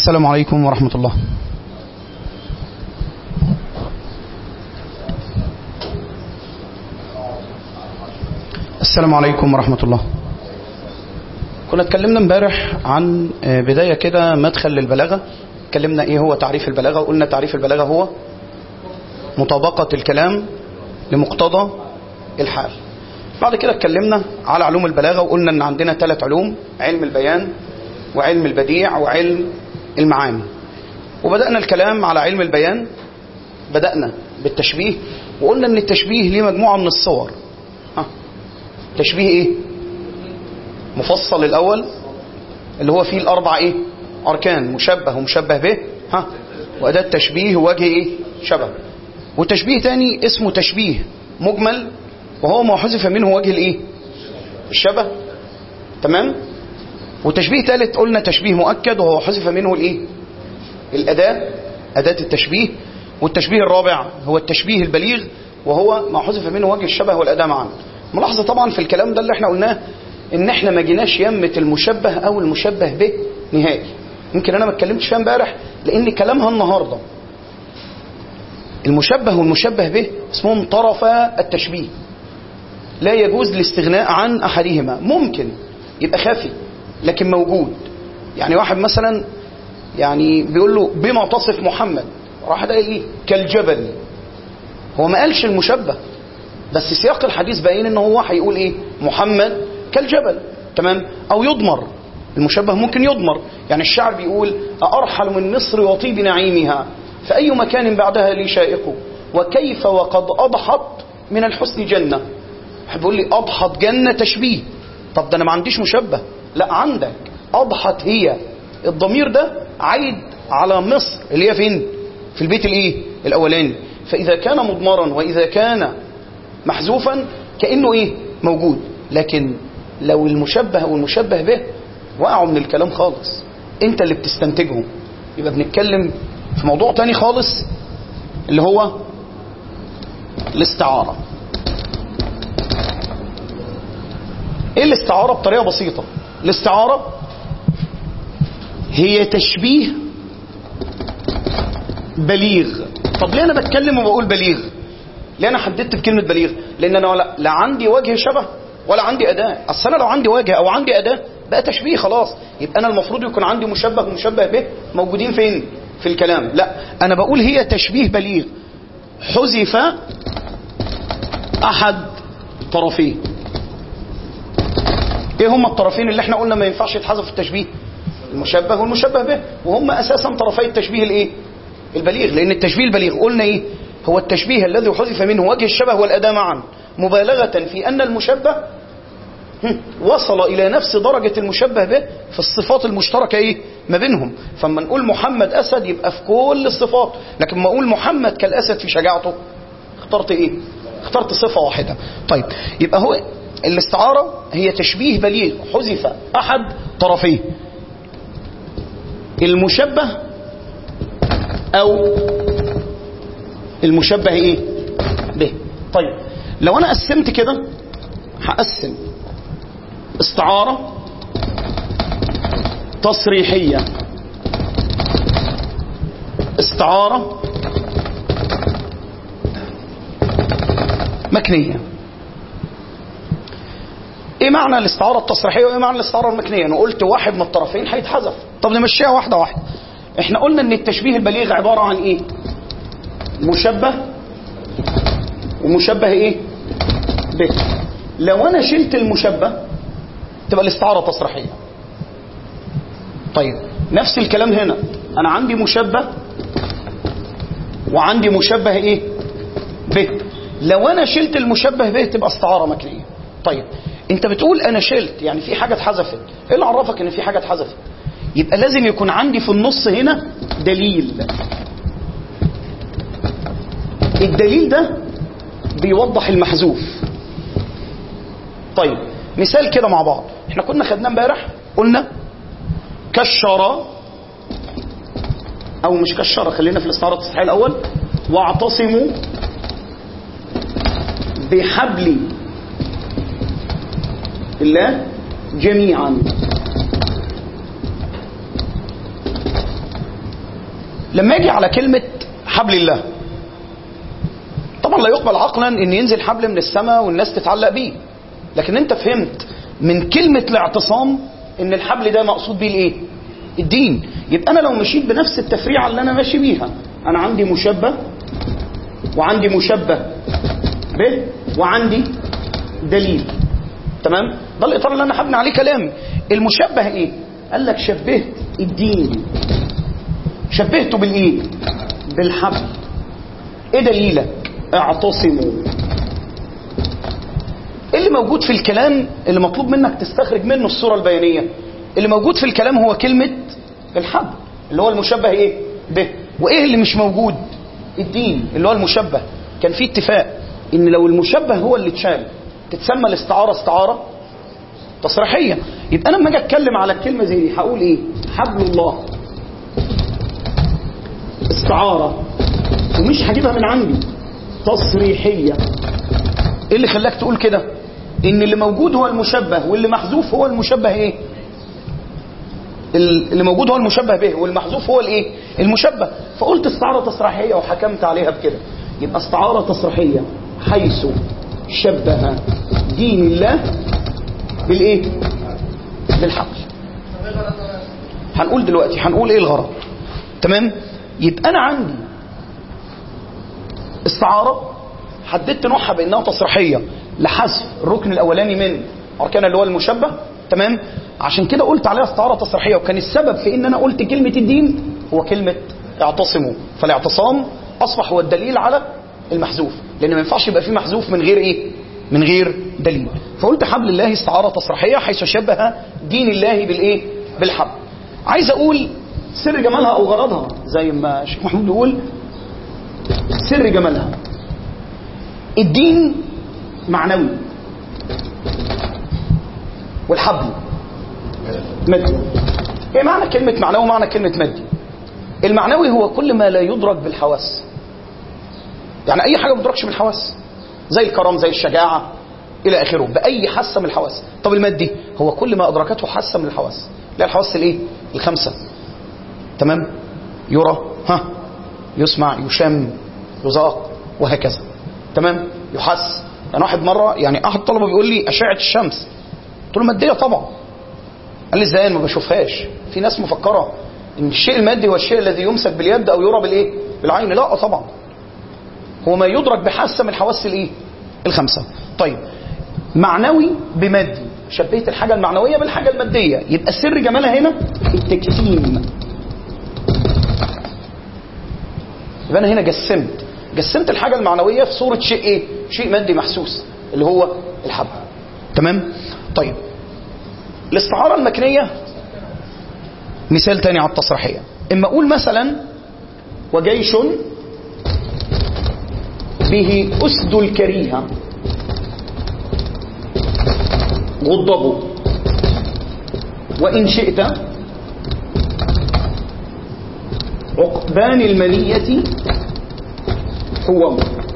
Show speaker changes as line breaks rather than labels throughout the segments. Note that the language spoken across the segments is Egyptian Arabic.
السلام عليكم ورحمة الله السلام عليكم ورحمة الله كنا اتكلمنا امبارح عن بداية كده مدخل للبلاغة اتكلمنا ايه هو تعريف البلاغة وقلنا تعريف البلاغة هو مطابقة الكلام لمقتضى الحال بعد كده اتكلمنا على علوم البلاغة وقلنا ان عندنا ثلاث علوم علم البيان وعلم البديع وعلم المعاني وبدأنا الكلام على علم البيان بدأنا بالتشبيه وقلنا ان التشبيه ليه مجموعة من الصور ها. تشبيه ايه مفصل الاول اللي هو فيه الاربع ايه اركان مشبه ومشبه به ها واداة تشبيه وجه ايه شبه وتشبيه تاني اسمه تشبيه مجمل وهو ما حذف منه وجه الايه الشبه تمام وتشبيه ثالث قلنا تشبيه مؤكد وهو حذف منه الايه الاداه اداه التشبيه والتشبيه الرابع هو التشبيه البليغ وهو ما حذف منه وجه الشبه والاداه معا ملاحظه طبعا في الكلام ده اللي احنا قلناه ان احنا ما جيناش يمه المشبه او المشبه به نهائي يمكن انا ما اتكلمتش فيها امبارح لان كلامها النهارده المشبه والمشبه به اسمهم طرفا التشبيه لا يجوز الاستغناء عن احدهما ممكن يبقى خافي لكن موجود يعني واحد مثلا يعني بيقول له بما تصف محمد راح ده ايه كالجبل هو ما قالش المشبه بس سياق الحديث باين ان هو هيقول ايه محمد كالجبل تمام او يضمر المشبه ممكن يضمر يعني الشعر بيقول أرحل من مصر وطيب نعيمها فأي مكان بعدها لي شائق وكيف وقد أضحت من الحسن جنة بيقول لي أضحت جنة تشبيه طب ده أنا ما عنديش مشبه لا عندك أضحت هي الضمير ده عايد على مصر اللي هي فين في البيت الايه الاولاني فاذا كان مضمرا واذا كان محذوفا كانه ايه موجود لكن لو المشبه والمشبه به وقعوا من الكلام خالص انت اللي بتستنتجهم يبقى بنتكلم في موضوع تاني خالص اللي هو الاستعارة ايه الاستعارة بطريقة بسيطة الاستعارة هي تشبيه بليغ طب ليه انا بتكلم وبقول بليغ ليه انا حددت بكلمة بليغ لان انا لا, لا عندي وجه شبه ولا عندي اداة اصل انا لو عندي وجه او عندي اداة بقى تشبيه خلاص يبقى انا المفروض يكون عندي مشبه ومشبه به موجودين فين في الكلام لا انا بقول هي تشبيه بليغ حذف احد طرفيه ايه هم الطرفين اللي احنا قلنا ما ينفعش يتحذف في التشبيه المشبه والمشبه به وهم اساسا طرفي التشبيه الايه البليغ لان التشبيه البليغ قلنا ايه هو التشبيه الذي حذف منه وجه الشبه والاداء معا مبالغه في ان المشبه وصل الى نفس درجه المشبه به في الصفات المشتركه ايه ما بينهم فلما نقول محمد اسد يبقى في كل الصفات لكن ما اقول محمد كالاسد في شجاعته اخترت ايه اخترت صفه واحده طيب يبقى هو الاستعاره هي تشبيه بليغ حذف احد طرفيه المشبه او المشبه ايه به طيب لو انا قسمت كده هقسم استعارة تصريحية استعارة مكنية ايه معنى الاستعارة التصريحية وايه معنى الاستعارة المكنية انا قلت واحد من الطرفين هيتحذف طب نمشيها واحدة واحدة احنا قلنا ان التشبيه البليغ عبارة عن ايه مشبه ومشبه ايه به لو انا شلت المشبه تبقى الاستعارة تصريحية طيب نفس الكلام هنا انا عندي مشبه وعندي مشبه ايه به لو انا شلت المشبه به تبقى استعارة مكنية طيب انت بتقول انا شلت يعني في حاجة اتحذفت ايه اللي عرفك ان في حاجة اتحذفت يبقى لازم يكون عندي في النص هنا دليل الدليل ده بيوضح المحذوف طيب مثال كده مع بعض احنا كنا خدناه امبارح قلنا كشر او مش كشر خلينا في الاستعاره التصحيحيه الاول واعتصموا بحبل الله جميعا لما اجي على كلمه حبل الله طبعا لا يقبل عقلا ان ينزل حبل من السماء والناس تتعلق بيه لكن انت فهمت من كلمه الاعتصام ان الحبل ده مقصود بيه الايه الدين يبقى انا لو مشيت بنفس التفريعه اللي انا ماشي بيها انا عندي مشبه وعندي مشبه به وعندي دليل تمام ده الاطار اللي انا هبني عليه كلامي المشبه ايه قال لك شبهت الدين شبهته بالايه بالحبل ايه دليلك اعتصموا ايه اللي موجود في الكلام اللي مطلوب منك تستخرج منه الصوره البيانيه اللي موجود في الكلام هو كلمه الحبل اللي هو المشبه ايه به وايه اللي مش موجود الدين اللي هو المشبه كان في اتفاق ان لو المشبه هو اللي اتشال تتسمى الاستعاره استعاره تصريحيه يبقى انا لما اجي اتكلم على الكلمه زي دي هقول ايه حبل الله استعاره ومش هجيبها من عندي تصريحيه ايه اللي خلاك تقول كده ان اللي موجود هو المشبه واللي محذوف هو المشبه ايه اللي موجود هو المشبه به والمحذوف هو الايه المشبه فقلت استعاره تصريحيه وحكمت عليها بكده يبقى استعاره تصريحيه حيث شبه دين الله بالايه بالحبل هنقول دلوقتي هنقول ايه الغرض تمام يبقى انا عندي استعاره حددت نوعها بانها تصريحيه لحذف الركن الاولاني من اركان اللي هو المشبه تمام عشان كده قلت عليها استعاره تصريحيه وكان السبب في ان انا قلت كلمه الدين هو كلمه اعتصموا فالاعتصام اصبح هو الدليل على المحذوف لان ما ينفعش يبقى في محذوف من غير ايه من غير دليل فقلت حبل الله استعاره تصريحيه حيث شبه دين الله بالايه بالحبل عايز اقول سر جمالها او غرضها زي ما الشيخ محمود بيقول سر جمالها الدين معنوي والحبل مادي ايه معنى كلمة معنوي ومعنى كلمة مادي المعنوي هو كل ما لا يدرك بالحواس يعني اي حاجة ما بتدركش بالحواس زي الكرم زي الشجاعة الى اخره باي حاسة من الحواس طب المادي هو كل ما ادركته حاسة من الحواس لا الحواس الايه الخمسة تمام يرى ها يسمع يشم يذاق وهكذا تمام يحس يعني واحد مره يعني احد الطلبه بيقول لي اشعه الشمس قلت له ماديه طبعا قال لي ازاي أنا ما بشوفهاش في ناس مفكره ان الشيء المادي هو الشيء الذي يمسك باليد او يرى بالايه بالعين لا طبعا هو ما يدرك بحاسه من الحواس الايه الخمسه طيب معنوي بمادي شبهت الحاجه المعنويه بالحاجه الماديه يبقى سر جمالها هنا التجسيم يبقى انا هنا جسمت جسمت الحاجه المعنويه في صوره شيء ايه شيء مادي محسوس اللي هو الحبل تمام طيب الاستعاره المكنيه مثال تاني على التصريحيه اما اقول مثلا وجيش به اسد الكريهه غضبوا وان شئت عقبان المنيه هو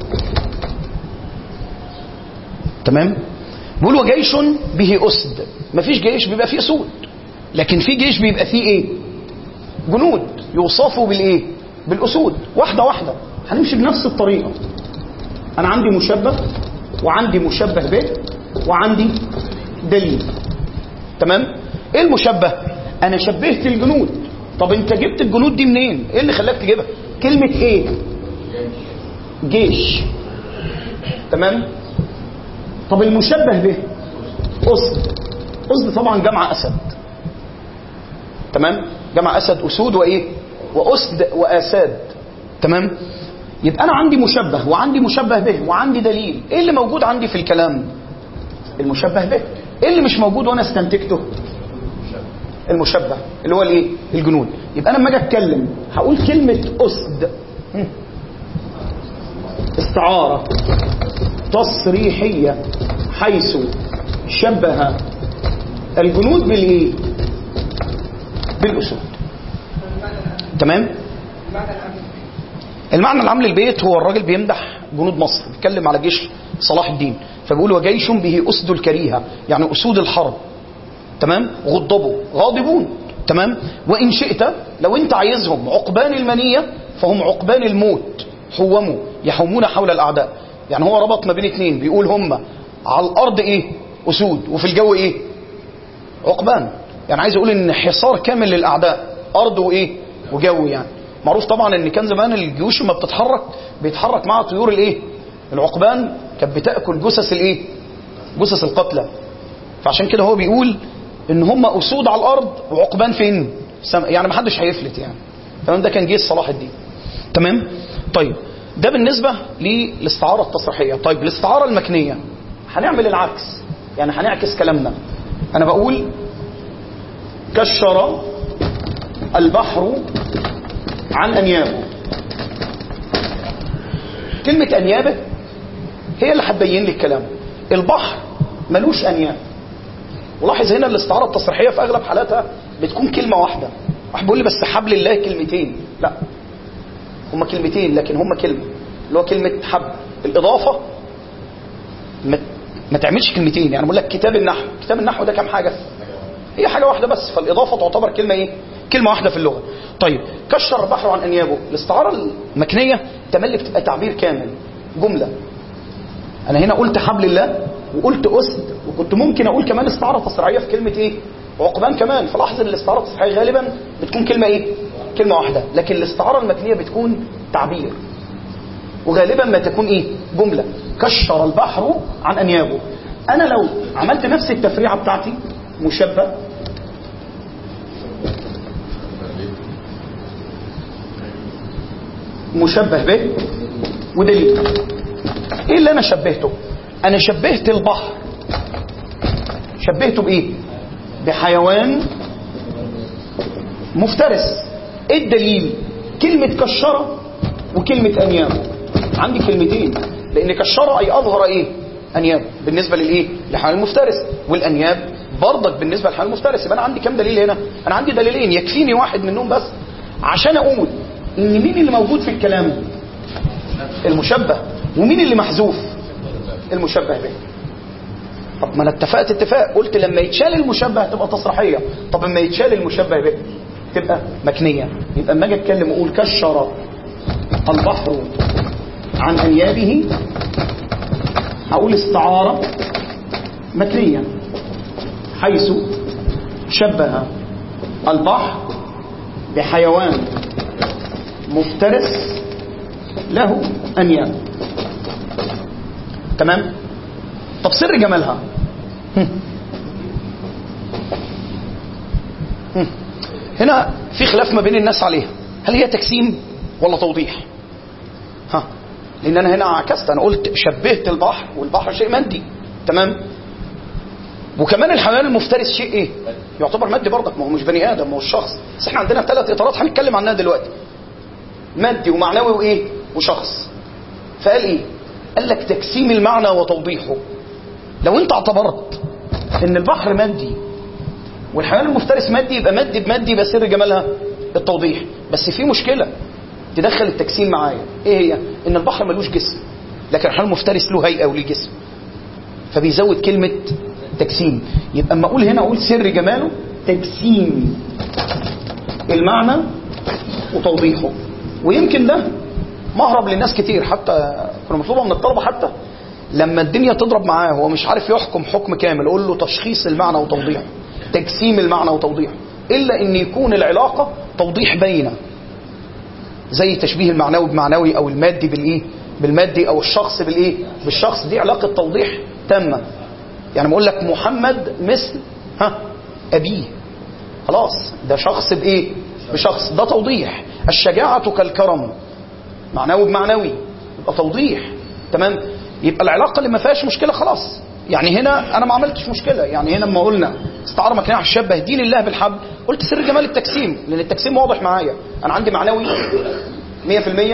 تمام بيقول وجيش به اسد مفيش جيش بيبقى فيه اسود لكن في جيش بيبقى فيه ايه جنود يوصفوا بالايه بالاسود واحده واحده هنمشي بنفس الطريقه انا عندي مشبه وعندي مشبه به وعندي دليل تمام ايه المشبه انا شبهت الجنود طب انت جبت الجنود دي منين ايه اللي خلاك تجيبها كلمه ايه جيش تمام طب المشبه به أسد أسد طبعا جمع أسد تمام جمع أسد أسود وإيه وأسد وآساد تمام يبقى أنا عندي مشبه وعندي مشبه به وعندي دليل إيه اللي موجود عندي في الكلام المشبه به إيه اللي مش موجود وأنا استنتجته المشبه اللي هو الايه الجنود يبقى انا لما اجي اتكلم هقول كلمه اسد استعاره تصريحيه حيث شبه الجنود بالايه بالاسود تمام المعنى العام للبيت هو الراجل بيمدح جنود مصر بيتكلم على جيش صلاح الدين فبيقول وجيش به اسد الكريهه يعني اسود الحرب تمام غضبوا غاضبون تمام وان شئت لو انت عايزهم عقبان المنيه فهم عقبان الموت حوموا يحومون حول الاعداء يعني هو ربط ما بين اتنين بيقول هم على الارض ايه اسود وفي الجو ايه عقبان يعني عايز اقول ان حصار كامل للاعداء ارض وايه وجو يعني معروف طبعا ان كان زمان الجيوش لما بتتحرك بيتحرك معها طيور الايه العقبان كانت بتاكل جثث الايه جثث القتلى فعشان كده هو بيقول ان هم اسود على الارض وعقبان فين سم... يعني ما حدش هيفلت يعني تمام ده كان جيش صلاح الدين تمام طيب ده بالنسبه للاستعاره التصريحيه طيب الاستعاره المكنيه هنعمل العكس يعني هنعكس كلامنا انا بقول كشر البحر عن انيابه كلمه انيابه هي اللي هتبين لي الكلام البحر ملوش انياب ولاحظ هنا الاستعاره التصريحيه في اغلب حالاتها بتكون كلمه واحده واحد بيقول لي بس حبل الله كلمتين لا هما كلمتين لكن هما كلمه اللي هو كلمه حبل الاضافه ما, ما تعملش كلمتين يعني بقول لك كتاب النحو كتاب النحو ده كام حاجه هي حاجه واحده بس فالاضافه تعتبر كلمه ايه كلمه واحده في اللغه طيب كشر البحر عن انيابه الاستعاره المكنيه تملي بتبقى تعبير كامل جمله انا هنا قلت حبل الله وقلت اسد وكنت ممكن اقول كمان استعاره تصريحيه في كلمه ايه عقبان كمان فلاحظ ان الاستعاره التصريحيه غالبا بتكون كلمه ايه كلمه واحده لكن الاستعاره المكنيه بتكون تعبير وغالبا ما تكون ايه جمله كشر البحر عن انيابه انا لو عملت نفس التفريعه بتاعتي مشبه مشبه به ودليل ايه اللي انا شبهته انا شبهت البحر شبهته بايه بحيوان مفترس ايه الدليل كلمة كشرة وكلمة انياب عندي كلمتين لان كشرة اي اظهر ايه انياب بالنسبة للايه لحيوان المفترس والانياب برضك بالنسبة للحيوان المفترس يبقى انا عندي كام دليل هنا انا عندي دليلين يكفيني واحد منهم بس عشان اقول ان مين اللي موجود في الكلام المشبه ومين اللي محذوف المشبه به طب ما انا اتفقت اتفاق قلت لما يتشال المشبه تبقى تصريحيه طب لما يتشال المشبه به تبقى مكنيه يبقى اما اجي اتكلم اقول كشر البحر عن انيابه هقول استعاره مكنيه حيث شبه البحر بحيوان مفترس له انياب تمام طب سر جمالها هنا في خلاف ما بين الناس عليها هل هي تجسيم ولا توضيح ها لان انا هنا عكست انا قلت شبهت البحر والبحر شيء مادي تمام وكمان الحيوان المفترس شيء ايه يعتبر مادي برضك ما هو مش بني ادم ما هو الشخص بس احنا عندنا ثلاث اطارات هنتكلم عنها دلوقتي مادي ومعنوي وايه وشخص فقال ايه قال لك تجسيم المعنى وتوضيحه لو انت اعتبرت ان البحر مادي والحيوان المفترس مادي يبقى مادي بمادي يبقى سر جمالها التوضيح بس في مشكله تدخل التجسيم معايا ايه هي ان البحر ملوش جسم لكن الحيوان المفترس له هيئه وليه جسم فبيزود كلمه تجسيم يبقى اما اقول هنا اقول سر جماله تجسيم المعنى وتوضيحه ويمكن ده مهرب للناس كتير حتى كنا مطلوبه من الطلبه حتى لما الدنيا تضرب معاه هو مش عارف يحكم حكم كامل قول له تشخيص المعنى وتوضيحه تجسيم المعنى وتوضيحه الا ان يكون العلاقه توضيح بينه زي تشبيه المعنوي بمعنوي او المادي بالايه بالمادي او الشخص بالايه بالشخص دي علاقه توضيح تامه يعني بقول لك محمد مثل ها ابيه خلاص ده شخص بايه بشخص ده توضيح الشجاعه كالكرم معنوي بمعنوي يبقى توضيح تمام يبقى العلاقه اللي ما فيهاش مشكله خلاص يعني هنا انا ما عملتش مشكله يعني هنا لما قلنا استعاره مكنيه شبه دين الله بالحبل قلت سر جمال التجسيم لان التجسيم واضح معايا انا عندي معنوي 100%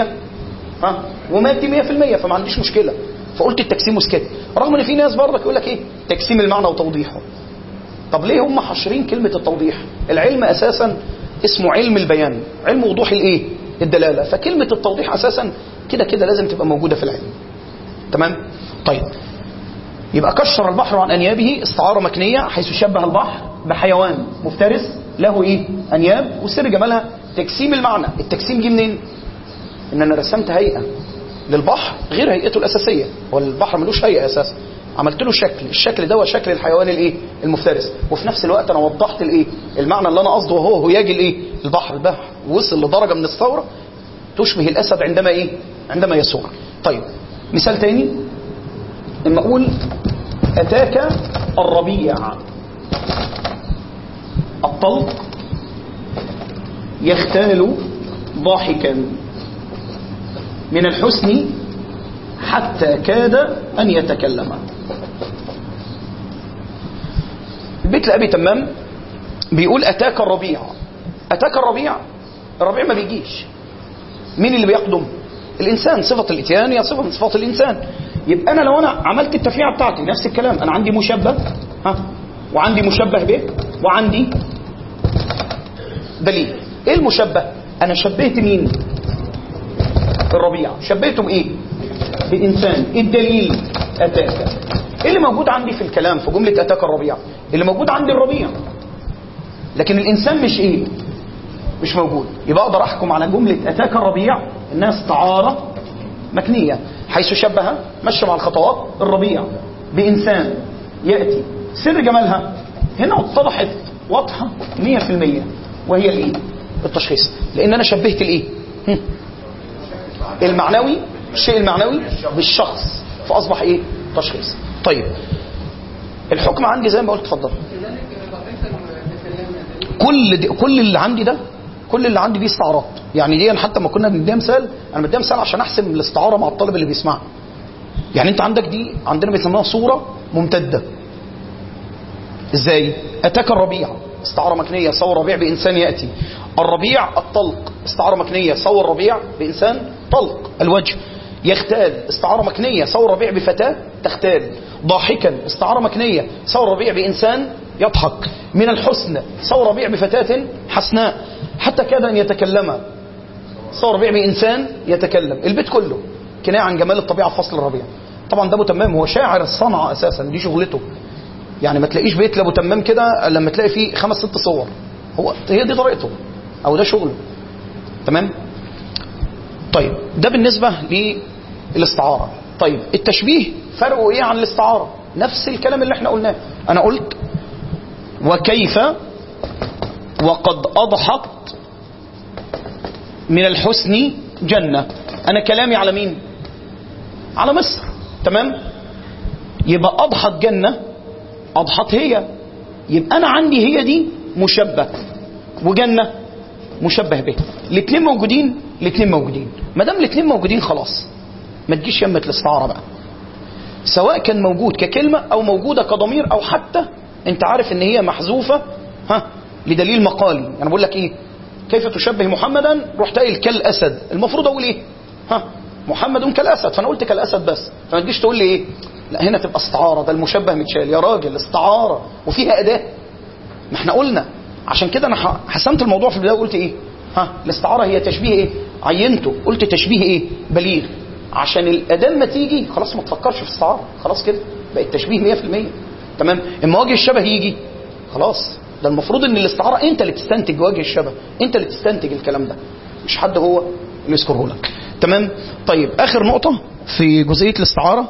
ها ومادي 100% فما عنديش مشكله فقلت التجسيم وسكت رغم ان في ناس برضك يقول لك ايه تجسيم المعنى وتوضيحه طب ليه هم حاشرين كلمه التوضيح العلم اساسا اسمه علم البيان علم وضوح الايه الدلاله فكلمه التوضيح اساسا كده كده لازم تبقى موجوده في العلم تمام طيب يبقى كشر البحر عن انيابه استعاره مكنيه حيث شبه البحر بحيوان مفترس له ايه انياب وسر جمالها تجسيم المعنى التجسيم جه منين ان انا رسمت هيئه للبحر غير هيئته الاساسيه هو البحر ملوش هيئه اساسا عملت له شكل الشكل ده هو شكل الحيوان الايه المفترس وفي نفس الوقت انا وضحت الايه المعنى اللي انا قصده وهو هياج الايه البحر البحر وصل لدرجه من الثوره تشبه الاسد عندما ايه عندما يسوق طيب مثال تاني لما اقول اتاك الربيع الطلق يختال ضاحكا من الحسن حتى كاد أن يتكلم البيت لأبي تمام بيقول أتاك الربيع أتاك الربيع الربيع ما بيجيش مين اللي بيقدم الإنسان صفة الإتيان هي صفة من صفات الإنسان يبقى أنا لو أنا عملت التفريعة بتاعتي نفس الكلام أنا عندي مشبه ها وعندي مشبه به وعندي دليل ايه المشبه انا شبهت مين الربيع شبهته بايه بانسان الدليل اتاك ايه اللي موجود عندي في الكلام في جمله اتاك الربيع اللي موجود عندي الربيع لكن الانسان مش ايه مش موجود يبقى اقدر احكم على جمله اتاك الربيع انها استعاره مكنيه حيث شبه مشى مع الخطوات الربيع بانسان ياتي سر جمالها هنا اتضحت واضحه 100% وهي الايه التشخيص لان انا شبهت الايه هم. المعنوي الشيء المعنوي بالشخص فاصبح ايه تشخيص طيب الحكم عندي زي ما قلت اتفضل كل دي كل اللي عندي ده كل اللي عندي دي استعارات يعني دي حتى ما كنا بنديها مثال انا بديها مثال عشان احسم الاستعاره مع الطالب اللي بيسمعها يعني انت عندك دي عندنا بيسموها صوره ممتده ازاي اتاك الربيع استعاره مكنيه صور ربيع بانسان ياتي الربيع الطلق استعاره مكنيه صور ربيع بانسان طلق الوجه يختال استعاره مكنيه صور ربيع بفتاه تختال ضاحكا استعاره مكنيه صور ربيع بانسان يضحك من الحسن صور ربيع بفتاه حسناء حتى كاد ان يتكلم صور ربيع بانسان يتكلم البيت كله كنايه عن جمال الطبيعه في فصل الربيع طبعا ده ابو تمام هو شاعر الصنعه اساسا دي شغلته يعني ما تلاقيش بيت لابو تمام كده لما تلاقي فيه خمس ست صور هو هي دي طريقته او ده شغله تمام طيب ده بالنسبه للاستعاره طيب التشبيه فرقه ايه عن الاستعاره نفس الكلام اللي احنا قلناه انا قلت وكيف وقد اضحت من الحسن جنه انا كلامي على مين على مصر تمام يبقى اضحت جنه اضحت هي يبقى انا عندي هي دي مشبه وجنه مشبه به الاثنين موجودين الاثنين موجودين ما دام الاثنين موجودين خلاص ما تجيش يمه الاستعاره بقى سواء كان موجود ككلمه او موجوده كضمير او حتى انت عارف ان هي محذوفه ها لدليل مقالي انا يعني بقول لك ايه كيف تشبه محمدا رحت قايل كالاسد المفروض اقول ايه ها محمد كالاسد فانا قلت كالاسد بس فما تجيش تقول لي ايه لا هنا تبقى استعاره ده المشبه متشال يا راجل استعاره وفيها اداه ما احنا قلنا عشان كده انا حسمت الموضوع في البدايه وقلت ايه ها الاستعاره هي تشبيه ايه عينته قلت تشبيه ايه بليغ عشان الاداه لما تيجي خلاص ما تفكرش في الاستعاره خلاص كده بقت تشبيه 100% تمام اما وجه الشبه يجي خلاص ده المفروض ان الاستعاره انت اللي تستنتج وجه الشبه انت اللي تستنتج الكلام ده مش حد هو اللي يذكره لك تمام طيب اخر نقطه في جزئيه الاستعاره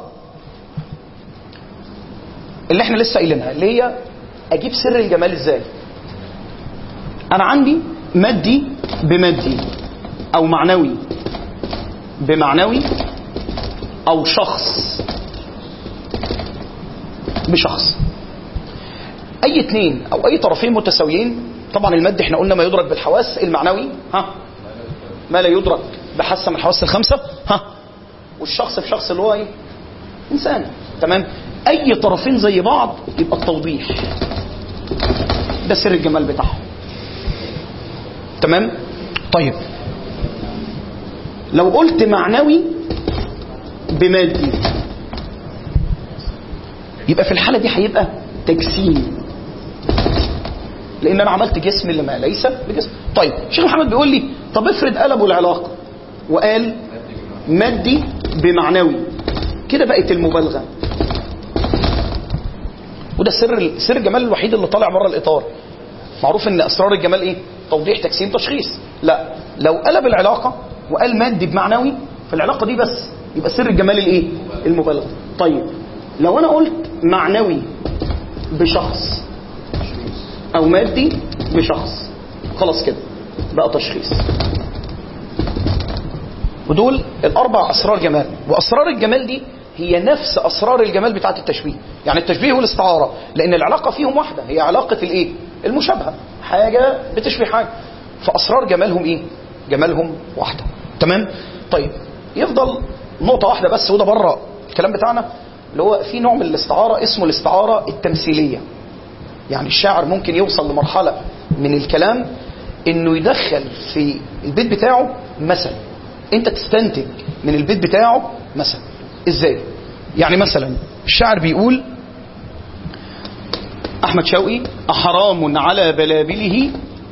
اللي احنا لسه قايلينها اللي هي اجيب سر الجمال ازاي انا عندي مادي بمادي او معنوي بمعنوي او شخص بشخص اي اثنين او اي طرفين متساويين طبعا المد احنا قلنا ما يدرك بالحواس المعنوي ها ما لا يدرك بحاسه من الحواس الخمسه ها والشخص في شخص اللي هو ايه انسان تمام اي طرفين زي بعض يبقى التوضيح ده سر الجمال بتاعهم تمام طيب لو قلت معنوي بمادي يبقى في الحاله دي هيبقى تجسيم لان انا عملت جسم لما ليس بجسم طيب شيخ محمد بيقول لي طب افرض قلبوا العلاقه وقال مادي بمعنوي كده بقت المبالغه وده سر سر الجمال الوحيد اللي طالع بره الاطار معروف ان اسرار الجمال ايه توضيح تجسيم تشخيص لا لو قلب العلاقه وقال مادي بمعنوي فالعلاقه دي بس يبقى سر الجمال الايه المبالغه طيب لو انا قلت معنوي بشخص او مادي بشخص خلاص كده بقى تشخيص ودول الاربع اسرار جمال واسرار الجمال دي هي نفس اسرار الجمال بتاعه التشبيه يعني التشبيه والاستعاره لان العلاقه فيهم واحده هي علاقه الايه المشابهه حاجه بتشبه حاجه فاسرار جمالهم ايه جمالهم واحده تمام طيب يفضل نقطه واحده بس وده بره الكلام بتاعنا اللي هو في نوع من الاستعاره اسمه الاستعاره التمثيليه يعني الشاعر ممكن يوصل لمرحله من الكلام انه يدخل في البيت بتاعه مثل انت تستنتج من البيت بتاعه مثل ازاي يعني مثلا الشاعر بيقول احمد شوقي احرام على بلابله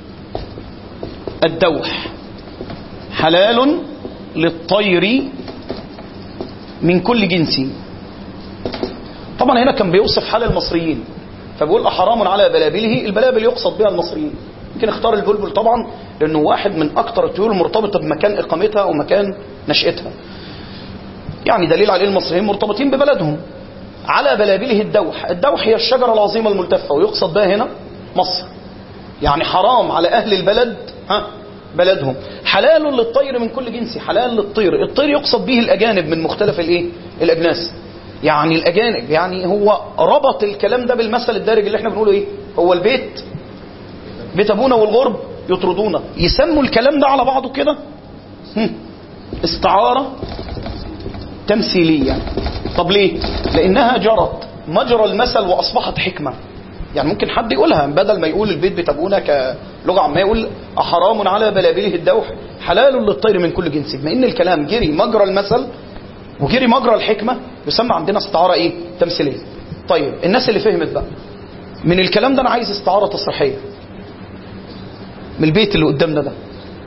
الدوح حلال للطير من كل جنس طبعا هنا كان بيوصف حال المصريين فبيقول احرام على بلابله البلابل يقصد بها المصريين يمكن اختار البلبل طبعا لانه واحد من اكثر الطيور المرتبطه بمكان اقامتها ومكان نشاتها يعني دليل على المصريين مرتبطين ببلدهم على بلابله الدوح الدوح هي الشجره العظيمه الملتفه ويقصد بها هنا مصر يعني حرام على اهل البلد ها بلدهم حلال للطير من كل جنس حلال للطير الطير يقصد به الاجانب من مختلف الايه الاجناس يعني الاجانب يعني هو ربط الكلام ده بالمثل الدارج اللي احنا بنقوله ايه هو البيت بيت ابونا والغرب يطردونا يسموا الكلام ده على بعضه كده هم، استعاره تمثيليه طب ليه لانها جرت مجرى المثل واصبحت حكمه يعني ممكن حد يقولها بدل ما يقول البيت بيت ابونا كلغه عاميه يقول احرام على بلابله الدوح حلال للطير من كل جنس بما ان الكلام جري مجرى المثل وجري مجرى الحكمه يسمى عندنا استعاره ايه تمثيليه طيب الناس اللي فهمت بقى من الكلام ده انا عايز استعاره تصريحيه من البيت اللي قدامنا ده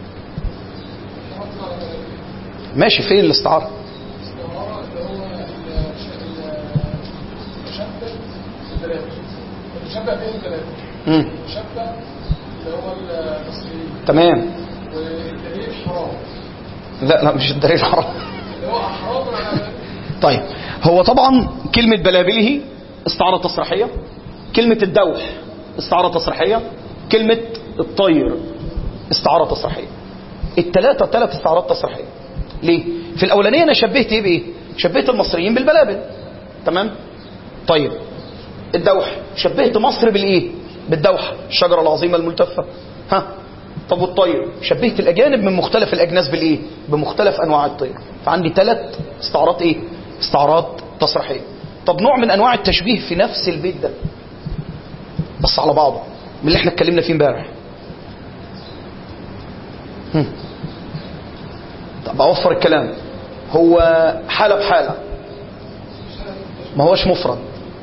ماشي فين الاستعاره
المشبه بين الثلاثة
مم.
المشبه اللي هو المصريين
تمام
والدليل حرام
لا لا مش الدليل حرام
اللي هو حرام على
طيب هو طبعا كلمة بلابله استعارة تصريحية كلمة الدوح استعارة تصريحية كلمة الطير استعارة تصريحية الثلاثة ثلاث استعارات تصريحية ليه؟ في الأولانية أنا شبهت إيه بإيه؟ شبهت المصريين بالبلابل تمام؟ طيب الدوح شبهت مصر بالإيه؟ بالدوحة الشجرة العظيمة الملتفة ها طب والطير شبهت الأجانب من مختلف الأجناس بالإيه؟ بمختلف أنواع الطير فعندي ثلاث استعارات إيه؟ استعارات تصريحية طب نوع من أنواع التشبيه في نفس البيت ده بس على بعضه من اللي احنا اتكلمنا فيه امبارح هم. طب اوفر الكلام هو حالة بحالة ما هوش مفرد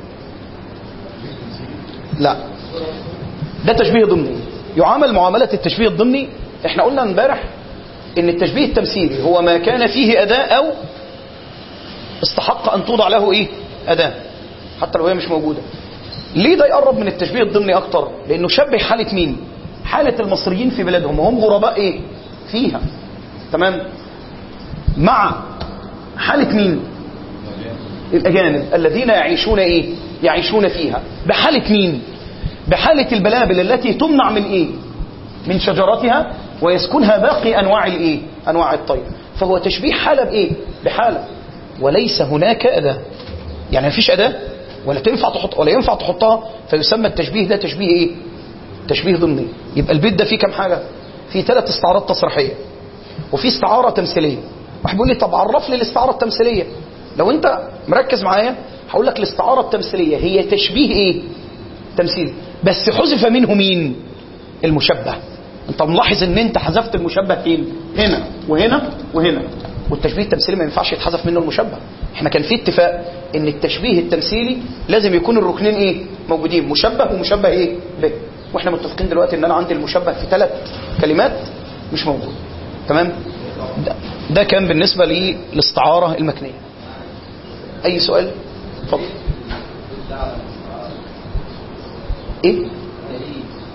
لا ده تشبيه ضمني يعامل معاملة التشبيه الضمني احنا قلنا امبارح ان التشبيه التمثيلي هو ما كان فيه اداة او استحق ان توضع له ايه اداة حتى لو هي مش موجودة ليه ده يقرب من التشبيه الضمني اكتر لانه شبه حالة مين حالة المصريين في بلادهم وهم غرباء ايه فيها تمام مع حالة مين الاجانب الذين يعيشون ايه يعيشون فيها بحالة مين بحالة البلابل التي تمنع من ايه من شجرتها ويسكنها باقي انواع الايه انواع الطير فهو تشبيه حالة بايه بحالة وليس هناك اداة يعني مفيش اداة ولا تنفع تحط ولا ينفع تحطها فيسمى التشبيه ده تشبيه ايه تشبيه ضمني يبقى البيت ده فيه كام حاجة فيه ثلاث استعارات تصريحية وفي استعارة تمثيلية واحد بيقول لي طب عرف لي الاستعارة التمثيلية لو انت مركز معايا هقول لك الاستعارة التمثيلية هي تشبيه ايه تمثيل بس حذف منه مين المشبه انت ملاحظ ان انت حذفت المشبه فين هنا وهنا وهنا والتشبيه التمثيلي ما ينفعش يتحذف منه المشبه احنا كان في اتفاق ان التشبيه التمثيلي لازم يكون الركنين ايه موجودين مشبه ومشبه ايه به واحنا متفقين دلوقتي ان انا عندي المشبه في ثلاث كلمات مش موجود تمام ده, ده كان بالنسبه للاستعاره المكنيه اي سؤال اتفضل ايه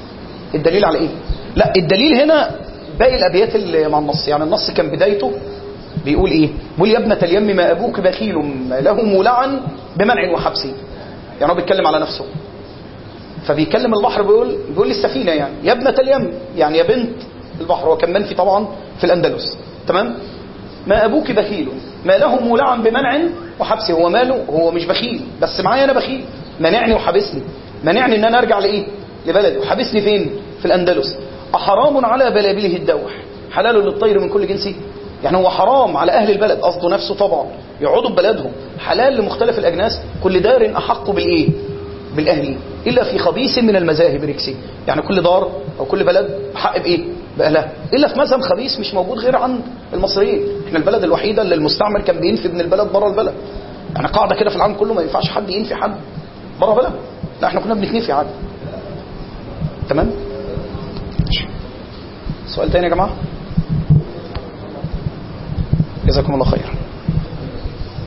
الدليل على ايه لا الدليل هنا باقي الابيات اللي مع النص يعني النص كان بدايته بيقول ايه بيقول يا ابنة اليم ما ابوك بخيل ما له مولعا بمنع وحبس يعني هو بيتكلم على نفسه فبيكلم البحر بيقول بيقول للسفينه يعني يا ابنة اليم يعني يا بنت البحر هو كان منفي طبعا في الاندلس تمام ما ابوك بخيل ما له مولعا بمنع وحبس هو ماله هو مش بخيل بس معايا انا بخيل منعني وحبسني منعني ان انا ارجع لايه لبلدي وحبسني فين في الاندلس احرام على بلابله الدوح حلال للطير من كل جنس يعني هو حرام على اهل البلد قصده نفسه طبعا يقعدوا ببلدهم حلال لمختلف الاجناس كل دار احق بالايه بالاهلي الا في خبيث من المذاهب ركسي يعني كل دار او كل بلد حق بايه باهلها الا في مذهب خبيث مش موجود غير عند المصريين احنا البلد الوحيده اللي المستعمر كان بينفي ابن البلد بره البلد يعني قاعده كده في العالم كله ما ينفعش حد ينفي حد بره بلد لا احنا كنا بنتنفي عادي تمام سؤال تاني يا جماعه جزاكم الله خير